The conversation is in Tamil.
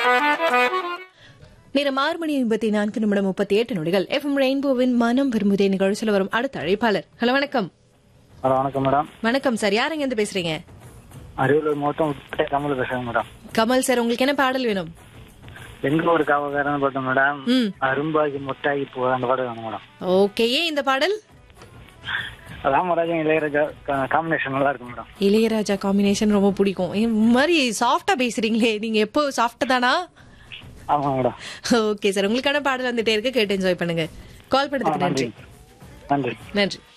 நேரம் ஆறு மணி ஐம்பத்தி நான்கு நிமிடம் முப்பத்தி எட்டு நொடிகள் எஃப்எம் ரெயின்போவின் மனம் விரும்புதே நிகழ்ச்சியில் வரும் அடுத்த அழைப்பாளர் ஹலோ வணக்கம் ஹலோ வணக்கம் மேடம் வணக்கம் சார் யாருங்க இருந்து பேசுறீங்க அரியலூர் மொத்தம் கமல் பேசுறேன் மேடம் கமல் சார் உங்களுக்கு என்ன பாடல் வேணும் எங்க ஒரு காவல்காரன் பார்த்தோம் மேடம் ம் அரும்பாகி முட்டாகி போ அந்த பாட்டு வேணும் மேடம் ஓகே ஏன் இந்த பாடல் ராமராஜன் இளையராஜா காம்பினேஷன் நல்லா இருக்கும் மேடம் இளையராஜா காம்பினேஷன் ரொம்ப பிடிக்கும் இந்த மாதிரி சாஃப்டா பேசுறீங்களே நீங்க எப்போ சாஃப்ட் தானா ஆமா மேடம் ஓகே சார் உங்களுக்கான பாடல் வந்துட்டே இருக்கு கேட்டு என்ஜாய் பண்ணுங்க கால் பண்ணதுக்கு நன்றி நன்றி நன்றி